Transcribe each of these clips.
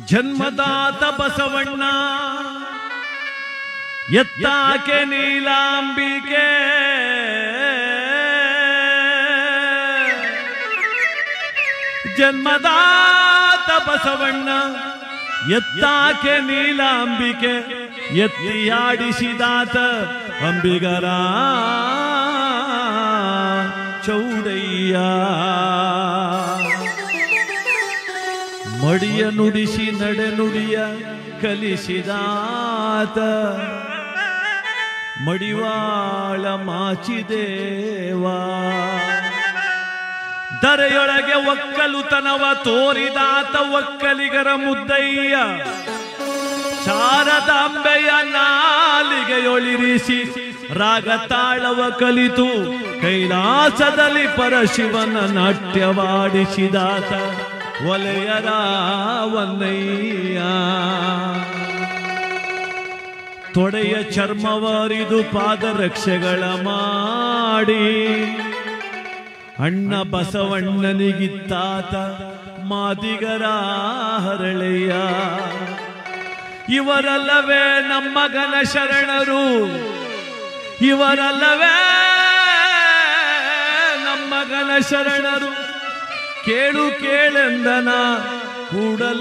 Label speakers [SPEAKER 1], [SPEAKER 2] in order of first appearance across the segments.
[SPEAKER 1] ಜನ್ಮದಾತ ಬಸವಣ್ಣ ಎತ್ತಾಕೆ ನೀಲಾಂಬಿಕೆ ಜನ್ಮದಾತ ಬಸವಣ್ಣ ಎತ್ತಾಕೆ ನೀಲಾಂಬಿಕೆ ಎತ್ತಿಯಾಡಿಸಿದಾತ ಅಂಬಿಗರ ಚೌಡಯ್ಯ ಮಡಿಯ ನುಡಿಸಿ ನಡೆನುಡಿಯ ಕಲಿಸಿದಾತ ಮಡಿವಾಳ ಮಾಚಿದೇವಾ ದರೆಯೊಳಗೆ ಒಕ್ಕಲುತನವ ತೋರಿದಾತ ಒಕ್ಕಲಿಗರ ಮುದ್ದಯ್ಯ ಶಾರದಾಂಬೆಯ ನಾಲಿಗೆಯೊಳಿರಿಸಿ ರಾಗ ತಾಳವ ಕಲಿತು ಕೈಲಾಸದಲ್ಲಿ ಪರಶಿವನ ನಾಟ್ಯವಾಡಿಸಿದಾತ ಒಲೆಯರ ವನ್ನಯ್ಯ ತೊಡೆಯ ಚರ್ಮವರಿದು ಪಾದರಕ್ಷೆಗಳ ಮಾಡಿ ಅಣ್ಣ ಬಸವಣ್ಣನಿಗಿತ್ತಾತ ಮಾದಿಗರ ಹರಳೆಯ ಇವರಲ್ಲವೇ ನಮ್ಮ ಗನ ಶರಣರು ಇವರಲ್ಲವೇ ನಮ್ಮ ಗನ ಶರಣರು ಕೇಳು ಕೇಳೆಂದನ ಕೂಡಲ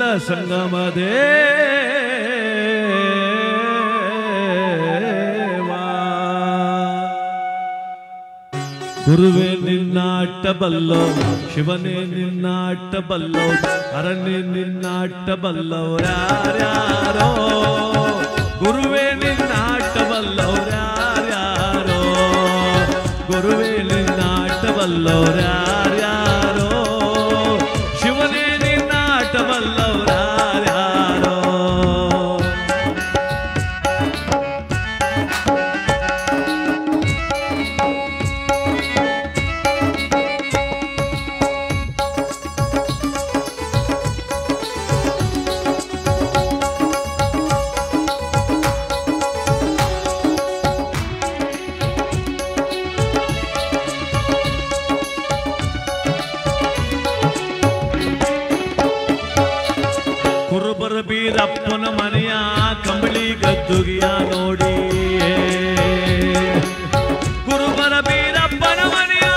[SPEAKER 1] ಸಂಗಮದೇವಾ ಗುರುವೇ ನಿನ್ನಾಟ ಬಲ್ಲೋ ಶಿವನೇ ನಿನ್ನಾಟ ಬಲ್ಲೋ ಅರಣ್ಯ ನಿನ್ನಾಟ ಬಲ್ಲವರ್ಯಾರ್ಯಾರೋ ಗುರುವೇ ನಿನ್ನಾಟ ಬಲ್ಲವರ್ಯಾರ್ಯಾರೋ ಗುರುವೇ ನಿನ್ನಾಟ ಬಲ್ಲವರ್ಯಾರ್ಯಾರೋ ಶಿವನೇ ನಿನ್ನಾಟ ಬಲ್ಲವರ್ಯಾರ್ಯಾರೋ ಕುರುಬರ ಬೀರಪ್ಪನ ಮನೆಯ ಕಂಬಳಿ ಗದ್ದುಗಿಯ ನೋಡಿ ಕುರುಬರ ಬೀರಪ್ಪನ ಮನೆಯ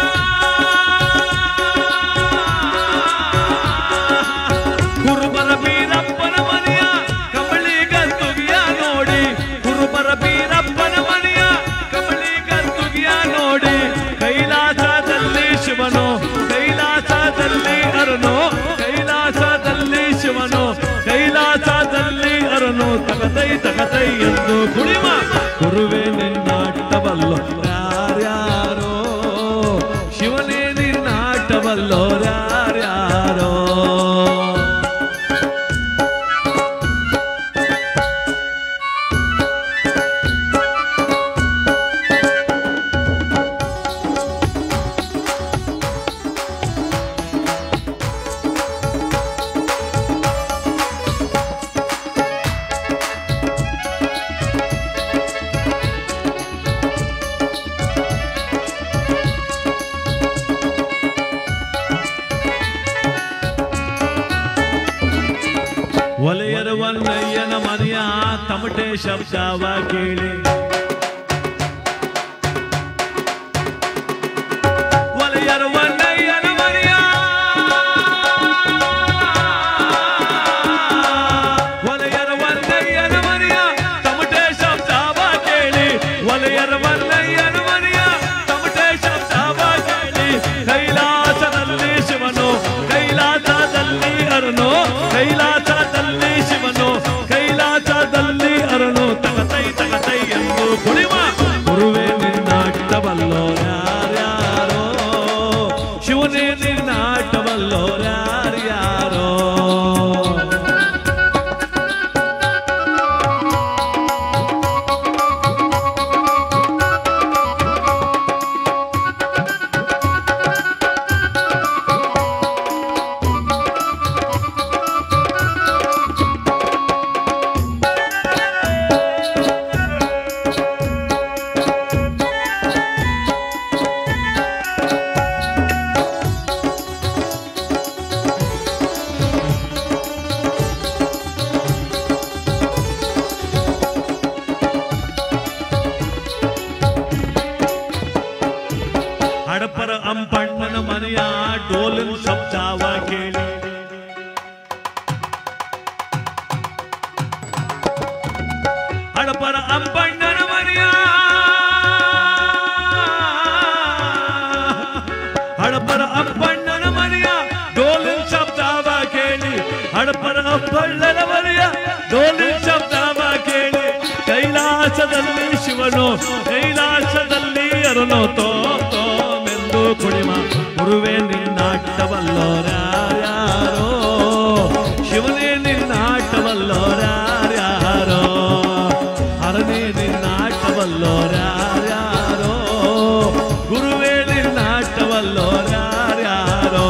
[SPEAKER 1] ಕುರುಬರ ಬೀರಪ್ಪನ ಮನೆಯ ಕಂಬಳಿ ಗದ್ದುಗಿಯ ನೋಡಿ ಕುರುಬರ ಬೀರಪ್ಪನ ಮನೆಯ ಕಂಬಳಿ ಗದ್ದುಗಿಯ ನೋಡಿ ಕೈಲಾಸದಲ್ಲಿ ಶಿವನು ಕೈಲಾಸದಲ್ಲಿ ಅರನು ಕೈಲಾಸದಲ್ಲಿ ಶಿವನು ಕೈಲಾಸದಲ್ಲಿ ಅರನು ತಗತೈ ತಗತೈ ಎಂದು ಕುಣಿಮ ಗುರುವೇ ನಿನ್ನಾಟವಲ್ಲೋ ಯಾರ್ಯಾರೋ ಶಿವನೇ ನಿನ್ನಾಟವಲ್ಲೋ ಯಾರ್ಯಾರೋ ಒಲೆಯರವನ್ನಯ್ಯನ ಮನೆಯ ತಮಟೆ ಶಬ್ದವ ಕೇಳಿ ಒಲೆಯರವನ್ನಯ್ಯನ ಮನೆಯ ಒಲೆಯರವನ್ನಯ್ಯನ ಮನೆಯ ತಮಟೆ ಶಬ್ದವ ಕೇಳಿ ಒಲೆಯರವನ್ನಯ್ಯನ ಮನೆಯ ತಮಟೆ ಶಬ್ದವ ಕೇಳಿ ಕೈಲಾಸದಲ್ಲಿ ಶಿವನು ಕೈಲಾಸದಲ್ಲಿ ಅರನು ಕೈಲಾಸದಲ್ಲಿ ಶಿವನು ಕೈಲಾಸದಲ್ಲಿ ಅರನು ತಗತೈ ತಗತೈ ಎಂದು ಕುಣಿವ ಗುರುವೇ ನಿನ್ನಾಟವಲ್ಲೋ ಯಾರ್ಯಾರೋ ಶಿವನೇ ನಿನ್ನಾಟವಲ್ಲೋ ಯಾರ್ಯಾರೋ ಅಂಬಣ್ಣನ ಮನೆಯ ಡೋಲಿನ ಶಬ್ದವ ಕೇಳಿ ಹಡಪರ ಅಂಬಣ್ಣನ ಮನೆಯ ಹಡಪರ ಅಂಬಣ್ಣನ ಮನೆಯ ಡೋಲಿನ ಶಬ್ದವ ಕೇಳಿ ಹಡಪರ ಅಂಬಣ್ಣನ ಮನೆಯ ಡೋಲಿನ ಶಬ್ದವ ಕೇಳಿ ಕೈಲಾಸದಲ್ಲಿ ಶಿವನು ಕೈಲಾಸದಲ್ಲಿ ಅರುಣೋ ತೋ ತೋಮೆಂದು ಕುಣಿಮ ಗುರುವೇ ನಿನ್ನಾಟವಲ್ಲೋರ್ಯಾರೋ ಶಿವನೇ ನಿನ್ನಾಟವಲ್ಲೋರ್ಯಾರೋ ಹರನೇ ನಿನ್ನಾಟವಲ್ಲೋರ್ಯಾರೋ ಗುರುವೇ ನಿನ್ನಾಟವಲ್ಲೋರ್ಯಾರೋ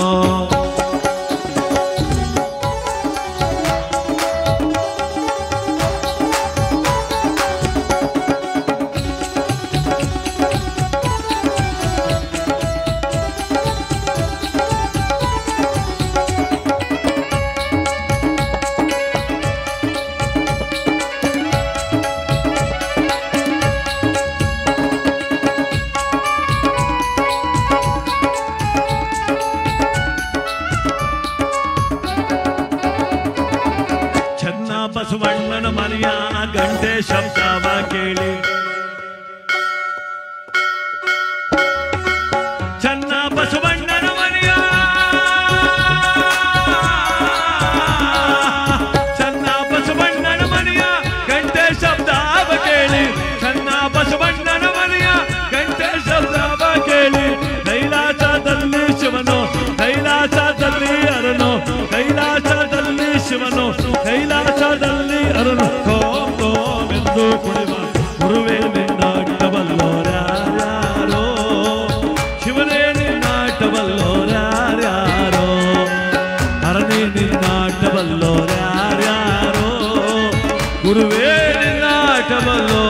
[SPEAKER 1] ಚೆನ್ನ ಬಸವಣ್ಣನ ಮನೆಯ ಗಂಟೆ ಶಬ್ದವ ಕೇಳಿ ಚೆನ್ನ ಬಸವಣ್ಣನ ಮನೆಯ ಚೆನ್ನ ಬಸವಣ್ಣನ ಮನೆಯ ಗಂಟೆ ಶಬ್ದವ ಕೇಳಿ ಚೆನ್ನ ಬಸವಣ್ಣನ ಮನೆಯ ಗಂಟೆ ಶಬ್ದವ ಕೇಳಿ ಕೈಲಾಸದಲ್ಲಿ ಶಿವನು ಕೈಲಾಸದಲ್ಲಿ ಅರನು ಕೈಲಾಸದಲ್ಲಿ ಶಿವನು ಕೈಲಾಸದಲ್ಲಿ ಅರನು ಕೋಂ ಕೋಮೆಂದು ಕುಣಿವ ಗುರುವೇ ನಿನ್ನಾಟವಲ್ಲೋರ್ಯಾರೋ ಶಿವನೇ ನಿನ್ನಾಟವಲ್ಲೋರ್ಯಾರೋ ಹರನೇ ನಿನ್ನಾಟವಲ್ಲೋರ್ಯಾರೋ ಗುರುವೇ ನಿನ್ನಾಟವಲ್ಲೋ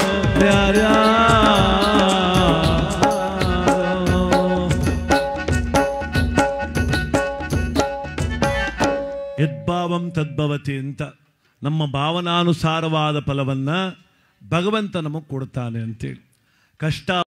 [SPEAKER 1] ಯದ್ಭಾವಂ ತದ್ಭವತಿ ಅಂತ ನಮ್ಮ ಭಾವನಾನುಸಾರವಾದ ಫಲವನ್ನ ಭಗವಂತ ನಮಗೆ ಕೊಡ್ತಾನೆ ಅಂತೇಳಿ ಕಷ್ಟ